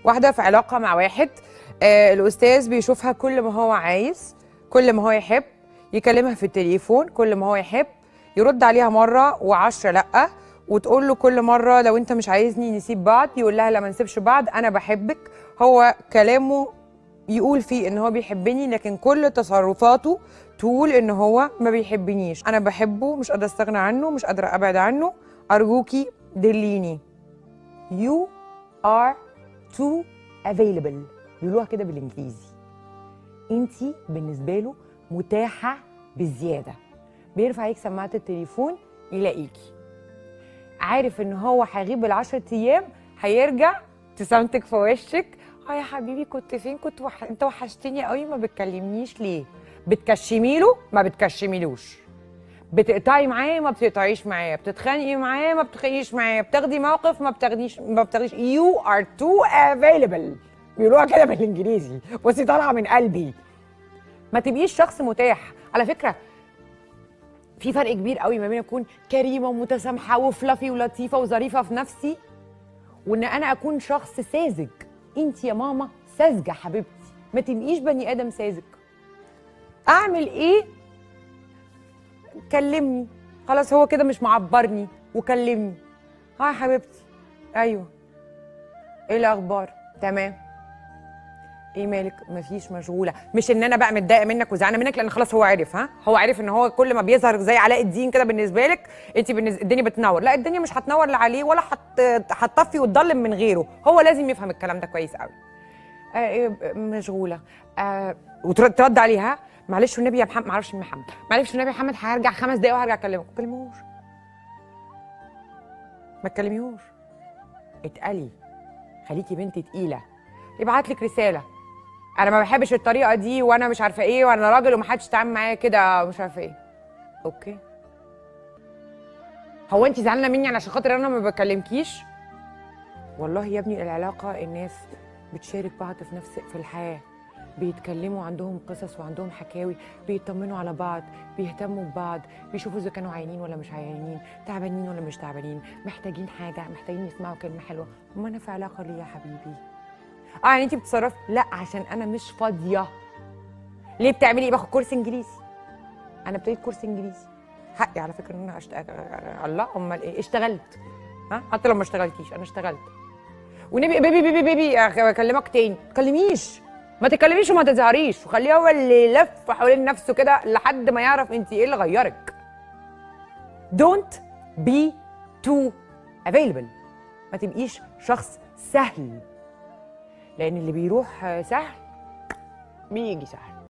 واحده في علاقه مع واحد آه الاستاذ بيشوفها كل ما هو عايز كل ما هو يحب يكلمها في التليفون كل ما هو يحب يرد عليها مره وعشرة لا وتقول له كل مره لو انت مش عايزني نسيب بعض يقول لها لا ما نسيبش بعض انا بحبك هو كلامه يقول فيه ان هو بيحبني لكن كل تصرفاته تقول ان هو ما بيحبنيش انا بحبه مش قادره استغنى عنه مش قادره ابعد عنه ارجوكي دليني you are too available بيقولوها كده بالانجليزي انت بالنسبه له متاحه بزياده بيرفع عليك سماعه التليفون يلاقيكي عارف ان هو هيغيب العشر ايام هيرجع تسامتك في وشك اه يا حبيبي كنت فين كنت وح... انت وحشتني قوي ما بتكلمنيش ليه بتكشمي له ما بتكشميلوش بتقطعي معاه ما بتقطعيش معاه بتتخانقي معاه ما بتتخانقيش معاه بتاخدي موقف ما بتاخديش ما بتاخديش you are too available بيقولوها كده بالانجليزي بصي طالعه من قلبي ما تبقيش شخص متاح على فكره في فرق كبير قوي ما بين اكون كريمه ومتسامحه وفلافي ولطيفه وظريفه في نفسي وان انا اكون شخص ساذج انت يا ماما ساذجه حبيبتي ما تبقيش بني ادم ساذج اعمل ايه كلمني خلاص هو كده مش معبرني وكلمني ها يا حبيبتي ايوه ايه الاخبار تمام ايه مالك مفيش مشغوله مش ان انا بقى متضايقه منك وزعلانه منك لان خلاص هو عرف ها هو عرف ان هو كل ما بيظهر زي علاء الدين كده بالنسبه لك انت بالنسبة الدنيا بتنور لا الدنيا مش هتنور لا عليه ولا هت- هتطفي وتضلم من غيره هو لازم يفهم الكلام ده كويس قوي آه إيه ب- مشغوله آه وترد عليها معلش والنبي يا محمد معرفش مين محمد معلش والنبي يا محمد هرجع خمس دقايق وهرجع اكلمك ما تكلموش ما تكلميهوش اتقلي خليكي بنت تقيله يبعت لك رساله انا ما بحبش الطريقه دي وانا مش عارفه ايه وانا راجل ومحدش يتعامل معايا كده ومش عارفه ايه اوكي هو انت زعلانه مني علشان خاطر انا ما بكلمكيش والله يا ابني العلاقه الناس بتشارك بعض في نفس في الحياه بيتكلموا عندهم قصص وعندهم حكاوي بيطمنوا على بعض بيهتموا ببعض بيشوفوا اذا كانوا عيانين ولا مش عيانين تعبانين ولا مش تعبانين محتاجين حاجه محتاجين يسمعوا كلمه حلوه ما انا في علاقه ليه يا حبيبي اه يعني انت بتتصرفي لا عشان انا مش فاضيه ليه بتعملي ايه باخد كورس انجليزي انا ابتديت كورس انجليزي حقي على فكره ان انا أشت... الله امال ايه اشتغلت ها حتى لو ما اشتغلتيش انا اشتغلت ونبي بيبي بيبي بيبي أخ- اكلمك تاني ما تكلميش ما تتكلميش وما تظهريش وخليه هو اللي يلف حوالين نفسه كده لحد ما يعرف انت ايه اللي غيرك don't be too available ما تبقيش شخص سهل لان اللي بيروح سهل بيجي سهل